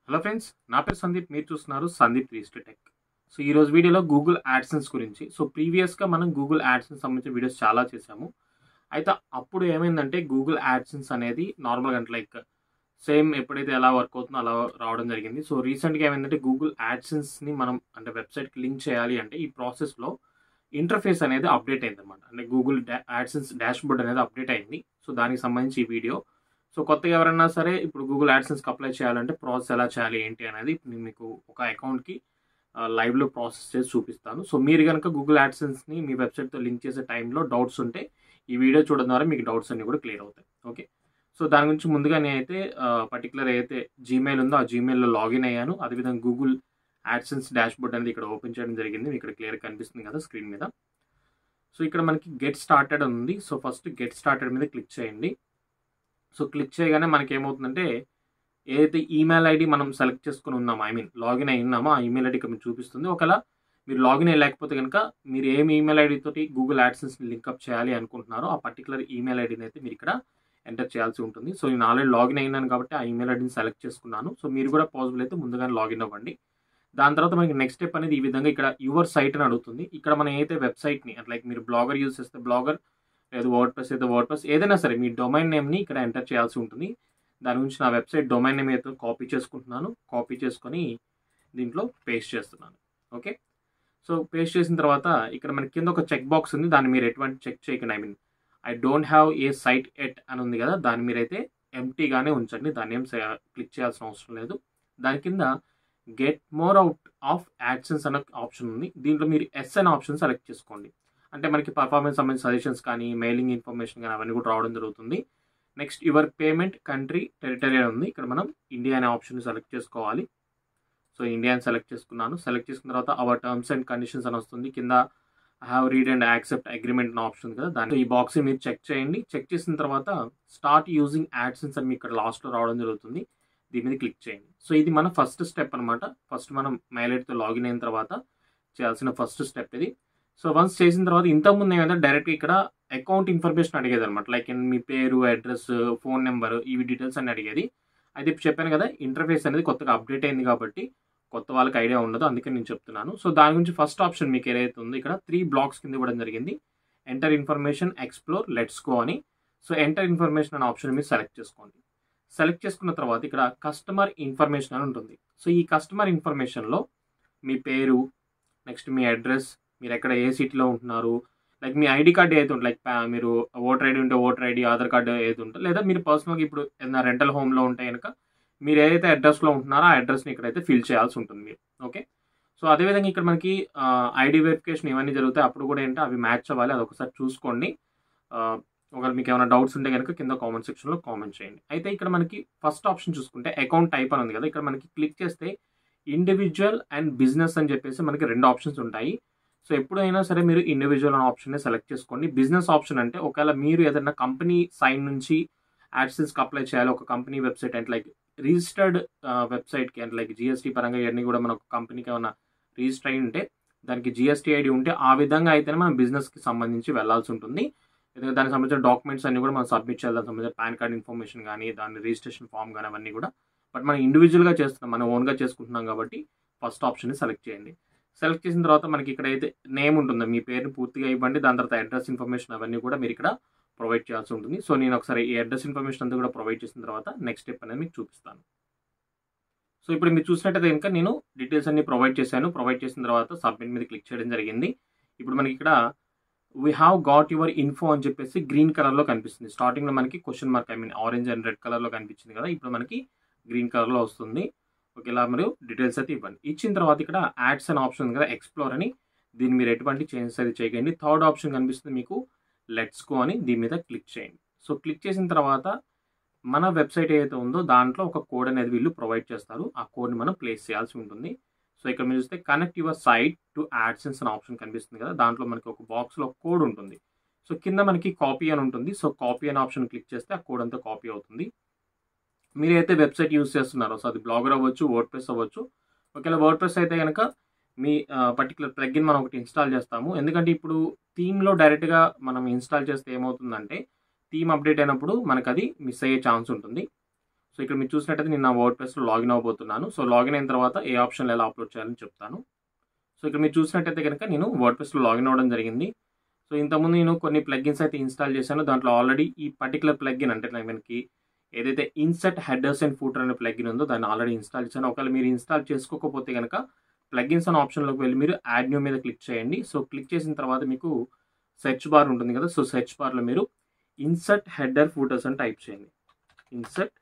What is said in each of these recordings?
hello friends నా పేరు సందీప్ మీరు చూస్తున్నారు సందీప్ రీస్ట్ టెక్ సో ఈ రోజు వీడియోలో గూగుల్ యాడ్సెన్స్ గురించి సో ప్రీవియస్గా మనం గూగుల్ యాడ్సెన్స్ సంబంధించిన వీడియోస్ చాలా చేసాము అయితే అప్పుడు ఏమైందంటే గూగుల్ యాడ్సెన్స్ అనేది నార్మల్గా అంటే లైక్ సేమ్ ఎప్పుడైతే ఎలా వర్క్ అవుతుందో అలా రావడం జరిగింది సో రీసెంట్గా ఏమైందంటే గూగుల్ యాడ్సెన్స్ని మనం అంటే వెబ్సైట్కి లింక్ చేయాలి అంటే ఈ ప్రాసెస్లో ఇంటర్ఫేస్ అనేది అప్డేట్ అయింది అనమాట అంటే గూగుల్ యాడ్సెన్స్ డాష్ బోర్డ్ అనేది అప్డేట్ అయింది సో దానికి సంబంధించి ఈ వీడియో సో కొత్తగా ఎవరైనా సరే ఇప్పుడు గూగుల్ యాడ్సెన్స్కి అప్లై చేయాలంటే ప్రాసెస్ ఎలా చేయాలి ఏంటి అనేది నేను మీకు ఒక అకౌంట్కి లైవ్లో ప్రాసెస్ చేసి చూపిస్తాను సో మీరు కనుక గూగుల్ యాడ్సెన్స్ని మీ వెబ్సైట్తో లింక్ చేసే టైంలో డౌట్స్ ఉంటే ఈ వీడియో చూడడం ద్వారా మీకు డౌట్స్ అన్ని కూడా క్లియర్ అవుతాయి ఓకే సో దాని గురించి ముందుగా నేనైతే పర్టికులర్ ఏదైతే జీమెయిల్ ఉందో ఆ జీమెయిల్లో లాగిన్ అయ్యాను అదేవిధంగా గూగుల్ యాడ్సెన్స్ డాష్ బోర్డ్ అనేది ఇక్కడ ఓపెన్ చేయడం జరిగింది మీకు ఇక్కడ క్లియర్ కనిపిస్తుంది కదా స్క్రీన్ మీద సో ఇక్కడ మనకి గెట్ స్టార్టెడ్ ఉంది సో ఫస్ట్ గెట్ స్టార్టెడ్ మీద క్లిక్ చేయండి సో క్లిక్ చేయగానే మనకి ఏమవుతుందంటే ఏదైతే ఈమెయిల్ ఐడి మనం సెలెక్ట్ చేసుకుని ఉన్నామో ఐ మీన్ లాగిన్ అయి ఉన్నామో ఆ ఈమెయిల్ ఐడి ఇక్కడ మీకు చూపిస్తుంది ఒకవేళ మీరు లాగిన్ అయ్యలేకపోతే కనుక మీరు ఏం ఈమెయిల్ ఐడి తోటి గూగుల్ యాడ్సెన్స్ని లింక్అప్ చేయాలి అనుకుంటున్నారో ఆ పర్టికులర్ ఈమెయిల్ ఐడిని అయితే మీరు ఇక్కడ ఎంటర్ చేయాల్సి ఉంటుంది సో నేను ఆల్రెడీ లాగిన్ అయినాను కాబట్టి ఆ ఈమెయిల్ ఐడిని సెలెక్ట్ చేసుకున్నాను సో మీరు కూడా పాసిబుల్ అయితే ముందుగానే లాగిన్ అవ్వండి దాని తర్వాత మనకి నెక్స్ట్ స్టెప్ అనేది ఈ విధంగా ఇక్కడ యువర్ సైట్ అని అడుగుతుంది ఇక్కడ మనం ఏదైతే వెబ్సైట్ని అంటే లైక్ మీరు బ్లాగర్ యూజ్ చేస్తే బ్లాగర్ లేదా వర్డ్ ప్రెస్ అయితే వర్డ్ ప్రెస్ ఏదైనా సరే మీ డొమైన్ నేమ్ని ఇక్కడ ఎంటర్ చేయాల్సి ఉంటుంది దాని గురించి నా వెబ్సైట్ డొమైన్ నేమ్ అయితే కాపీ చేసుకుంటున్నాను కాపీ చేసుకొని దీంట్లో పేస్ట్ చేస్తున్నాను ఓకే సో పేస్ట్ చేసిన తర్వాత ఇక్కడ మనకి కింద ఒక చెక్ బాక్స్ ఉంది దాన్ని మీరు ఎటువంటి చెక్ చేయకండి I mean I don't have a site at అని ఉంది కదా దాన్ని మీరైతే ఎంటీగానే ఉంచండి దాన్ని ఏం క్లిక్ చేయాల్సిన అవసరం లేదు దాని కింద get more out of AdSense అనే ఆప్షన్ ఉంది దీంట్లో మీరు ఎస్ అనే ఆప్షన్ సెలెక్ట్ చేసుకోండి అంటే మనకి పర్ఫార్మెన్స్ సంబంధించిన సజెషన్స్ కానీ మెయిలింగ్ ఇన్ఫర్మేషన్ కానీ అవన్నీ కూడా రావడం జరుగుతుంది next your payment country territory అని ఉంది ఇక్కడ మనం ఇండియా అనే ఆప్షన్ సెలెక్ట్ చేసుకోవాలి సో ఇండియాని సెలెక్ట్ చేసుకున్నాను సెలెక్ట్ చేసుకున్న తర్వాత అవర్ టర్మ్స్ అండ్ కండిషన్స్ అని వస్తుంది కింద I have read and accept agreement అని ఆప్షన్ కదా దాంట్లో ఈ బాక్స్ మీరు చెక్ చేయండి చెక్ చేసిన తర్వాత స్టార్ట్ యూజింగ్ యాడ్సెన్స్ అని మీకు ఇక్కడ లాస్ట్లో రావడం జరుగుతుంది దీని మీద క్లిక్ చేయండి సో ఇది మన ఫస్ట్ స్టెప్ అనమాట ఫస్ట్ మనం మెయిల్ ఐడితో లాగిన్ అయిన తర్వాత చేయాల్సిన ఫస్ట్ స్టెప్ ఇది సో వన్స్ చేసిన తర్వాత ఇంతకుముందు ఏమైనా డైరెక్ట్గా ఇక్కడ అకౌంట్ ఇన్ఫర్మేషన్ అడిగేది అనమాట లైక్ మీ పేరు అడ్రస్ ఫోన్ నెంబర్ ఇవి డీటెయిల్స్ అని అడిగేది అయితే ఇప్పుడు చెప్పాను కదా ఇంటర్ఫేస్ అనేది కొత్తగా అప్డేట్ అయింది కాబట్టి కొత్త వాళ్ళకి ఐడియా ఉండదు అందుకే నేను చెప్తున్నాను సో దాని గురించి ఫస్ట్ ఆప్షన్ మీకు ఏదైతే ఉందో ఇక్కడ త్రీ బ్లాక్స్ కింద ఇవ్వడం జరిగింది enter information explore let's go అని సో ఎంటర్ ఇన్ఫర్మేషన్ అనే ఆప్షన్ మీరు సెలెక్ట్ చేసుకోండి సెలెక్ట్ చేసుకున్న తర్వాత ఇక్కడ కస్టమర్ ఇన్ఫర్మేషన్ అని ఉంటుంది సో ఈ కస్టమర్ ఇన్ఫర్మేషన్లో మీ పేరు నెక్స్ట్ మీ అడ్రస్ మీరు ఎక్కడ ఏ సిటీలో ఉంటున్నారు లైక్ మీ ఐడి కార్డ్ ఏదైతే ఉంటుంది లైక్ మీరు ఓటర్ ఐడి ఉంటే ఓటర్ ఐడి ఆధార్ కార్డు ఏదైతే ఉంటే లేదా మీరు పర్సనల్గా ఇప్పుడు ఏదైనా రెంటల్ హోమ్లో ఉంటే కనుక మీరు ఏదైతే అడ్రస్లో ఉంటున్నారో ఆ అడ్రస్ని ఇక్కడైతే ఫిల్ చేయాల్సి ఉంటుంది మీరు ఓకే సో అదేవిధంగా ఇక్కడ మనకి ఐడి వెరిఫికేషన్ ఇవన్నీ జరుగుతాయి అప్పుడు కూడా ఏంటంటే అవి మ్యాచ్ అవ్వాలి అది ఒకసారి చూసుకోండి ఒకవేళ మీకు ఏమైనా డౌట్స్ ఉంటే కనుక కింద కామెంట్ సెక్షన్లో కామెంట్ చేయండి అయితే ఇక్కడ మనకి ఫస్ట్ ఆప్షన్ చూసుకుంటే అకౌంట్ టైప్ అని ఉంది కదా ఇక్కడ మనకి క్లిక్ చేస్తే ఇండివిజువల్ అండ్ బిజినెస్ అని చెప్పేసి మనకి రెండు ఆప్షన్స్ ఉంటాయి సో ఎప్పుడైనా సరే మీరు ఇండివిజువల్ అనే ఆప్షన్ని సెలెక్ట్ చేసుకోండి బిజినెస్ ఆప్షన్ అంటే ఒకవేళ మీరు ఏదైనా కంపెనీ సైన్ నుంచి యాడ్సెన్స్కి అప్లై చేయాలి ఒక కంపెనీ వెబ్సైట్ అంటే లైక్ రిజిస్టర్డ్ వెబ్సైట్కి అంటే లైక్ జిఎస్టీ పరంగా ఇవన్నీ కూడా మన ఒక కంపెనీకి ఏమైనా రిజిస్టర్ అయి ఉంటే దానికి జిఎస్టీ ఐడి ఉంటే ఆ విధంగా అయితేనే మనం బిజినెస్కి సంబంధించి వెళ్ళాల్సి ఉంటుంది ఎందుకంటే దానికి సంబంధించిన డాక్యుమెంట్స్ అన్ని కూడా మనం సబ్మిట్ చేయాలి దానికి సంబంధించిన పాన్ కార్డ్ ఇన్ఫర్మేషన్ కానీ దాని రిజిస్ట్రేషన్ ఫామ్ కానీ అవన్నీ కూడా బట్ మనం ఇండివిజువల్గా చేస్తున్నాం మనం ఓన్గా చేసుకుంటున్నాం కాబట్టి ఫస్ట్ ఆప్షన్ని సెలెక్ట్ చేయండి సెలెక్ట్ చేసిన తర్వాత మనకి ఇక్కడ అయితే నేమ్ ఉంటుందో మీ పేరుని పూర్తిగా ఇవ్వండి దాని తర్వాత అడ్రస్ ఇన్ఫర్మేషన్ అవన్నీ కూడా మీరు ఇక్కడ ప్రొవైడ్ చేయాల్సి ఉంటుంది సో నేను ఒకసారి ఈ అడ్రస్ ఇన్ఫర్మేషన్ అంతా కూడా ప్రొవైడ్ చేసిన తర్వాత నెక్స్ట్ స్టెప్ అనేది మీకు చూపిస్తాను సో ఇప్పుడు మీరు చూసినట్టయితే ఇంకా నేను డీటెయిల్స్ అన్ని ప్రొవైడ్ చేశాను ప్రొవైడ్ చేసిన తర్వాత సబ్మిట్ మీద క్లిక్ చేయడం జరిగింది ఇప్పుడు మనకి ఇక్కడ we have got your info అని చెప్పేసి గ్రీన్ కలర్లో కనిపిస్తుంది స్టార్టింగ్లో మనకి question mark I mean orange and red కలర్లో కనిపించింది కదా ఇప్పుడు మనకి గ్రీన్ కలర్లో వస్తుంది ఓకే ఇలా మీరు డీటెయిల్స్ అయితే ఇవ్వండి ఇచ్చిన తర్వాత ఇక్కడ యాడ్స్ అనే ఆప్షన్ ఉంది కదా ఎక్స్ప్లోర్ అని దీన్ని మీరు ఎటువంటి చేంజెస్ అయితే చేయకండి థర్డ్ ఆప్షన్ కనిపిస్తుంది మీకు లెట్స్ గో అని దీని మీద క్లిక్ చేయండి సో క్లిక్ చేసిన తర్వాత మన వెబ్సైట్ ఏదైతే ఉందో దాంట్లో ఒక కోడ్ అనేది వీళ్ళు ప్రొవైడ్ చేస్తారు ఆ కోడ్ని మనం ప్లేస్ చేయాల్సి ఉంటుంది సో ఇక్కడ మీరు చూస్తే connect your site to AdSense అనే ఆప్షన్ కనిపిస్తుంది కదా దాంట్లో మనకి ఒక బాక్స్లో కోడ్ ఉంటుంది సో కింద మనకి కాపీ అని ఉంటుంది సో కాపీ అనే ఆప్షన్ క్లిక్ చేస్తే ఆ కోడ్ అంతా కాపీ అవుతుంది మీరు అయితే వెబ్సైట్ యూస్ చేస్తున్నారో సో అది బ్లాగర్ అవ్వచ్చు వర్డ్ ప్రెస్ అవ్వచ్చు ఒకవేళ వర్డ్ ప్రెస్ అయితే కనుక మీ పర్టికులర్ ప్లగ్ఇన్ మనం ఒకటి ఇన్స్టాల్ చేస్తాము ఎందుకంటే ఇప్పుడు థీమ్లో డైరెక్ట్గా మనం ఇన్స్టాల్ చేస్తే ఏమవుతుందంటే థీమ్ అప్డేట్ అయినప్పుడు మనకు అది మిస్ అయ్యే ఛాన్స్ ఉంటుంది సో ఇక్కడ మీరు చూసినట్టయితే నేను నా వర్డ్ ప్రెస్లో లాగిన్ అవ్వబోతున్నాను సో లాగిన్ అయిన తర్వాత ఏ ఆప్షన్లో ఎలా అప్లోడ్ చేయాలని చెప్తాను సో ఇక్కడ మీరు చూసినట్టయితే కనుక నేను వర్డ్ ప్రెస్లో లాగిన్ అవ్వడం జరిగింది సో ఇంతకుముందు నేను కొన్ని ప్లగ్గిన్స్ అయితే ఇన్స్టాల్ చేశాను దాంట్లో ఆల్రెడీ ఈ పర్టికులర్ ప్లగ్గిన్ అంటే like మనకి ఏదైతే ఇన్సెట్ హెడర్స్ అండ్ ఫూటర్ అనే ప్లగ్గిన్ ఉందో దాన్ని ఆల్రెడీ ఇన్స్టాల్ చేశాను ఒకవేళ మీరు ఇన్స్టాల్ చేసుకోకపోతే కనుక ప్లగ్గిన్స్ అనే ఆప్షన్లోకి వెళ్ళి మీరు యాడ్ న్యూ మీద క్లిక్ చేయండి సో క్లిక్ చేసిన తర్వాత మీకు సెర్చ్ బార్ ఉంటుంది కదా సో సెర్చ్ బార్లో మీరు ఇన్సర్ట్ హెడర్ ఫూటర్స్ అని టైప్ చేయండి ఇన్సర్ట్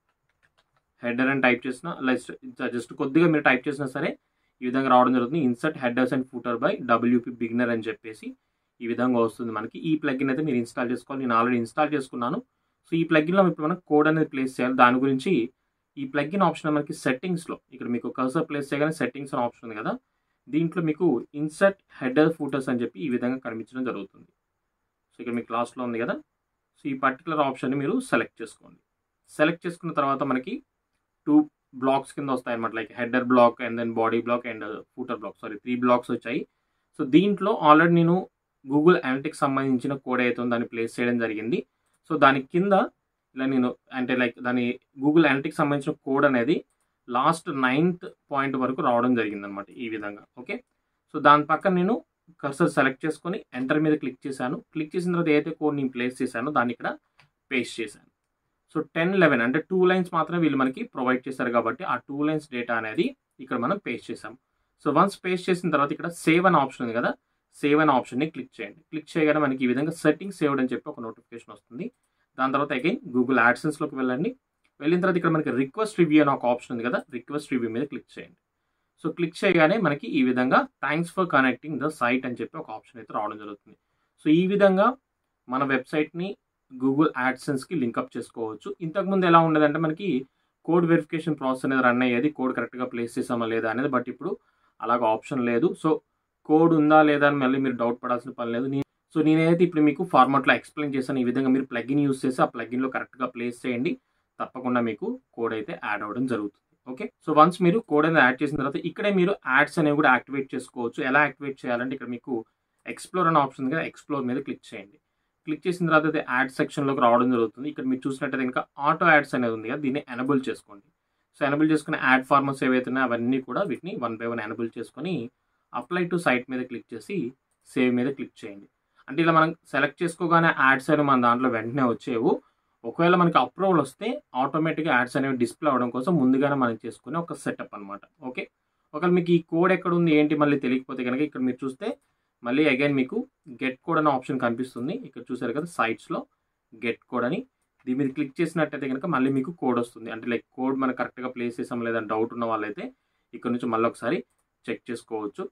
హెడర్ అని టైప్ చేసిన జస్ట్ కొద్దిగా మీరు టైప్ చేసినా సరే ఈ విధంగా రావడం జరుగుతుంది insert headers and footer by WP beginner అని చెప్పేసి ఈ విధంగా వస్తుంది మనకి ఈ ప్లగిన్ అయితే మీరు ఇన్స్టాల్ చేసుకోవాలి నేను ఆల్రెడీ ఇన్స్టాల్ చేసుకున్నాను సో ఈ ప్లగిన్లో ఇప్పుడు మనం కోడ్ అనేది ప్లేస్ చేయాలి దాని గురించి ఈ ప్లగిన్ ఆప్షన్ మనకి సెట్టింగ్స్లో ఇక్కడ మీకు కర్సర్ ప్లేస్ చేయగానే సెట్టింగ్స్ అని ఆప్షన్ ఉంది కదా దీంట్లో మీకు ఇన్సర్ట్ హెడర్ ఫూటర్స్ అని చెప్పి ఈ విధంగా కనిపించడం జరుగుతుంది సో ఇక్కడ మీకు లాస్ట్లో ఉంది కదా సో ఈ పర్టికులర్ ఆప్షన్ని మీరు సెలెక్ట్ చేసుకోండి సెలెక్ట్ చేసుకున్న తర్వాత మనకి టూ బ్లాక్స్ కింద వస్తాయి అనమాట like header block and then body block and footer block sorry three blocks వచ్చాయి సో దీంట్లో ఆల్రెడీ నేను గూగుల్ అనలిటిక్స్ సంబంధించిన కోడ్ అయితే ఉందో దాన్ని ప్లేస్ చేయడం జరిగింది సో దాని కింద ఇలా నేను అంటే లైక్ దాని గూగుల్ అనలిటిక్స్ సంబంధించిన కోడ్ అనేది లాస్ట్ నైన్త్ పాయింట్ వరకు రావడం జరిగింది అనమాట ఈ విధంగా ఓకే సో దాని పక్కన నేను కర్సర్ సెలెక్ట్ చేసుకొని ఎంటర్ మీద క్లిక్ చేశాను క్లిక్ చేసిన తర్వాత ఏదైతే కోడ్ నేను ప్లేస్ చేశానో దాన్ని ఇక్కడ పేస్ట్ చేశాను సో టెన్ లెవెన్ అంటే టూ లైన్స్ మాత్రమే వీళ్ళు మనకి ప్రొవైడ్ చేశారు కాబట్టి ఆ టూ లైన్స్ డేటా అనేది ఇక్కడ మనం పేస్ట్ చేసాం సో వన్స్ పేస్ట్ చేసిన తర్వాత ఇక్కడ సేవ్ అనే ఆప్షన్ ఉంది కదా సేవ్ అనే ఆప్షన్ని క్లిక్ చేయండి క్లిక్ చేయగానే మనకి ఈ విధంగా సెట్టింగ్ సేవ్డ్ అని చెప్పి ఒక నోటిఫికేషన్ వస్తుంది దాని తర్వాత అగైన్ గూగుల్ యాడ్సెన్స్లోకి వెళ్ళండి వెళ్ళిన తర్వాత ఇక్కడ మనకి రిక్వెస్ట్ రివ్యూ అనే ఒక ఆప్షన్ ఉంది కదా రిక్వెస్ట్ రివ్యూ మీద క్లిక్ చేయండి సో క్లిక్ చేయగానే మనకి ఈ విధంగా thanks for connecting the site అని చెప్పి ఒక ఆప్షన్ అయితే రావడం జరుగుతుంది సో ఈ విధంగా మన వెబ్సైట్ని గూగుల్ యాడ్సెన్స్కి లింకప్ చేసుకోవచ్చు ఇంతకుముందు ఎలా ఉండదంటే మనకి కోడ్ వెరిఫికేషన్ ప్రాసెస్ అనేది రన్ అయ్యేది కోడ్ కరెక్ట్గా ప్లేస్ చేసామా లేదా అనేది బట్ ఇప్పుడు అలాగ ఆప్షన్ లేదు సో కోడ్ ఉందా లేదా అని మళ్ళీ మీరు డౌట్ పడాల్సిన పని లేదు నీ- సో నేనైతే ఇప్పుడు మీకు ఫార్మాట్లో ఎక్స్ప్లెయిన్ చేశాను ఈ విధంగా మీరు ప్లగిన్ యూస్ చేసి ఆ ప్లగిన్లో కరెక్ట్గా ప్లేస్ చేయండి తప్పకుండా మీకు కోడ్ అయితే యాడ్ అవ్వడం జరుగుతుంది ఓకే సో వన్స్ మీరు కోడ్ అనేది యాడ్ చేసిన తర్వాత ఇక్కడే మీరు యాడ్స్ అనేవి కూడా యాక్టివేట్ చేసుకోవచ్చు ఎలా యాక్టివేట్ చేయాలంటే ఇక్కడ మీకు ఎక్స్ప్లోర్ అనే ఆప్షన్ ఉంది కదా ఎక్స్ప్లోర్ మీద క్లిక్ చేయండి క్లిక్ చేసిన తర్వాత అయితే యాడ్ సెక్షన్లోకి రావడం జరుగుతుంది ఇక్కడ మీరు చూసినట్టయితే ఇంకా ఆటో యాడ్స్ అనేది ఉంది కదా దీన్ని ఎనబుల్ చేసుకోండి సో ఎనబుల్ చేసుకున్న యాడ్ ఫార్మర్స్ ఏవైతే ఉన్నాయో అవన్నీ కూడా వీటిని వన్ బై వన్ ఎనబుల్ చేసుకొని అప్లై టు సైట్ మీద క్లిక్ చేసి సేవ్ మీద క్లిక్ చేయండి అంటే ఇలా మనం సెలెక్ట్ చేసుకోగానే యాడ్స్ అనేవి మన దాంట్లో వెంటనే వచ్చేవు ఒకవేళ మనకి అప్రూవల్ వస్తే ఆటోమేటిక్గా యాడ్స్ అనేవి డిస్ప్లే అవ్వడం కోసం ముందుగానే మనం చేసుకునే ఒక సెటప్ అనమాట ఓకే ఒకవేళ మీకు ఈ కోడ్ ఎక్కడ ఉంది ఏంటి మళ్ళీ తెలియకపోతే కనుక ఇక్కడ మీరు చూస్తే మళ్ళీ అగైన్ మీకు గెట్ కోడ్ అనే ఆప్షన్ కనిపిస్తుంది ఇక్కడ చూసారు కదా సైట్స్లో గెట్ కోడ్ అని దీని మీద క్లిక్ చేసినట్టయితే కనుక మళ్ళీ మీకు కోడ్ వస్తుంది అంటే లైక్ కోడ్ మనం కరెక్ట్గా ప్లేస్ చేసాం లేదా డౌట్ ఉన్న వాళ్ళైతే ఇక్కడ నుంచి మళ్ళీ ఒకసారి చెక్ చేసుకోవచ్చు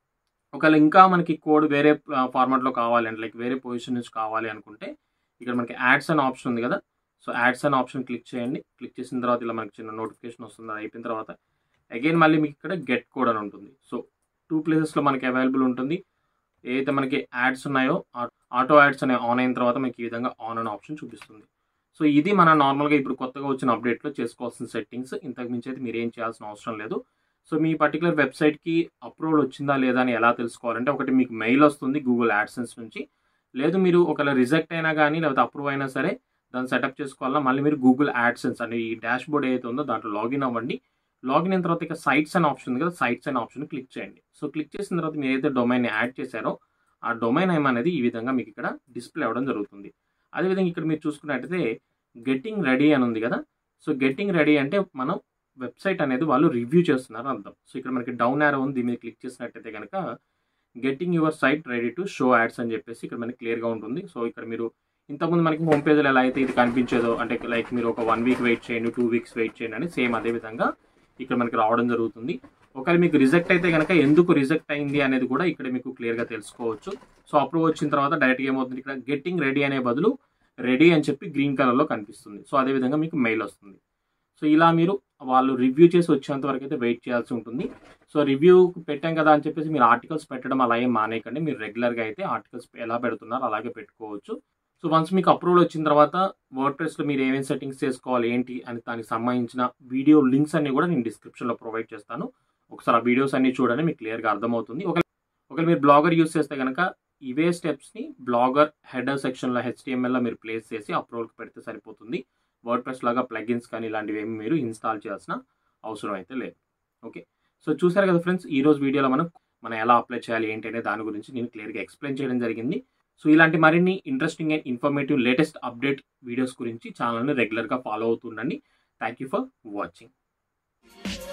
ఒకవేళ ఇంకా మనకి కోడ్ వేరే ఫార్మాట్లో కావాలి అంటే లైక్ వేరే పొజిషన్ నుంచి కావాలి అనుకుంటే ఇక్కడ మనకి యాడ్స్ అనే ఆప్షన్ ఉంది కదా సో యాడ్స్ అనే ఆప్షన్ క్లిక్ చేయండి క్లిక్ చేసిన తర్వాత ఇలా మనకి చిన్న నోటిఫికేషన్ వస్తుంది అది అయిపోయిన తర్వాత అగైన్ మళ్ళీ మీకు ఇక్కడ గెట్ కోడ్ అని ఉంటుంది సో టూ ప్లేసెస్లో మనకి అవైలబుల్ ఉంటుంది ఏదైతే మనకి యాడ్స్ ఉన్నాయో ఆటో యాడ్స్ అనే ఆన్ అయిన తర్వాత మనకి ఈ విధంగా ఆన్ అనే ఆప్షన్ చూపిస్తుంది సో ఇది మన నార్మల్గా ఇప్పుడు కొత్తగా వచ్చిన అప్డేట్లో చేసుకోవాల్సిన సెట్టింగ్స్ ఇంతకు మించి అయితే మీరు ఏం చేయాల్సిన అవసరం లేదు సో మీ పర్టికులర్ వెబ్సైట్కి అప్రూవల్ వచ్చిందా లేదా అని ఎలా తెలుసుకోవాలంటే ఒకటి మీకు మెయిల్ వస్తుంది గూగుల్ యాడ్సెన్స్ నుంచి లేదు మీరు ఒకవేళ రిజెక్ట్ అయినా కానీ లేకపోతే అప్రూవ్ అయినా సరే దాన్ని సెటప్ చేసుకోవాలన్నా మళ్ళీ మీరు గూగుల్ యాడ్సెన్స్ అనే ఈ డాష్ బోర్డ్ ఏదైతే ఉందో దాంట్లో లాగిన్ అవ్వండి లాగిన్ అయిన తర్వాత ఇక సైట్స్ అనే ఆప్షన్ ఉంది కదా సైట్స్ అనే ఆప్షన్ క్లిక్ చేయండి సో క్లిక్ చేసిన తర్వాత మీరు ఏదైతే డొమైన్ యాడ్ చేశారో ఆ డొమైన్ నేమ్ అనేది ఈ విధంగా మీకు ఇక్కడ డిస్ప్లే అవ్వడం జరుగుతుంది అదేవిధంగా ఇక్కడ మీరు చూసుకున్నట్టయితే గెట్టింగ్ రెడీ అని ఉంది కదా సో గెట్టింగ్ రెడీ అంటే మనం వెబ్సైట్ అనేది వాళ్ళు రివ్యూ చేస్తున్నారు అర్థం సో ఇక్కడ మనకి డౌన్ యారో ఉంది దీని మీద క్లిక్ చేసినట్టయితే కనుక getting your site ready to show ads అని చెప్పేసి ఇక్కడ మనకి క్లియర్గా ఉంటుంది సో ఇక్కడ మీరు ఇంతకుముందు మనకి హోమ్ పేజ్లో ఎలా అయితే ఇది కనిపించేదో అంటే లైక్ మీరు ఒక వన్ వీక్ వెయిట్ చేయండి టూ వీక్స్ వెయిట్ చేయండి అని సేమ్ అదే విధంగా ఇక్కడ మనకి రావడం జరుగుతుంది ఒకవేళ మీకు రిజెక్ట్ అయితే కనుక ఎందుకు రిజెక్ట్ అయింది అనేది కూడా ఇక్కడ మీకు క్లియర్గా తెలుసుకోవచ్చు సో అప్రూవ్ వచ్చిన తర్వాత డైరెక్ట్గా ఏమవుతుంది ఇక్కడ గెట్టింగ్ రెడీ అనే బదులు రెడీ అని చెప్పి గ్రీన్ కలర్లో కనిపిస్తుంది సో అదే విధంగా మీకు మెయిల్ వస్తుంది సో ఇలా మీరు వాళ్ళు రివ్యూ చేసి వచ్చేంత వరకు అయితే వెయిట్ చేయాల్సి ఉంటుంది సో రివ్యూ పెట్టాం కదా అని చెప్పేసి మీరు ఆర్టికల్స్ పెట్టడం అలా ఏం మానేయకండి మీరు రెగ్యులర్గా అయితే ఆర్టికల్స్ ఎలా పెడుతున్నారో అలాగే పెట్టుకోవచ్చు సో వన్స్ మీకు అప్రూవల్ వచ్చిన తర్వాత వర్డ్ ప్రెస్లో మీరు ఏమేమి సెట్టింగ్స్ చేసుకోవాలి ఏంటి అని దానికి సంబంధించిన వీడియో లింక్స్ అన్ని కూడా నేను డిస్క్రిప్షన్లో ప్రొవైడ్ చేస్తాను ఒకసారి ఆ వీడియోస్ అన్ని చూడండి మీకు క్లియర్గా అర్థమవుతుంది ఒక ఒకవేళ మీరు బ్లాగర్ యూస్ చేస్తే కనుక ఇవే స్టెప్స్ని బ్లాగర్ హెడర్ సెక్షన్లో హెచ్టిఎంఎల్లో మీరు ప్లేస్ చేసి అప్రూవల్కి పెడితే సరిపోతుంది వర్డ్ ప్రెస్ లాగా ప్లగిన్స్ కానీ ఇలాంటివి ఏమి మీరు ఇన్స్టాల్ చేయాల్సిన అవసరం అయితే లేదు ఓకే సో చూసారు కదా ఫ్రెండ్స్ ఈ రోజు వీడియోలో మనం మనం ఎలా అప్లై చేయాలి ఏంటి అనే దాని గురించి నేను క్లియర్గా ఎక్స్ప్లెయిన్ చేయడం జరిగింది సో ఇలాంటి మరిన్ని interesting and informative latest update videos గురించి ఛానల్ని రెగ్యులర్గా ఫాలో అవుతుండండి థ్యాంక్ యూ ఫర్ వాచింగ్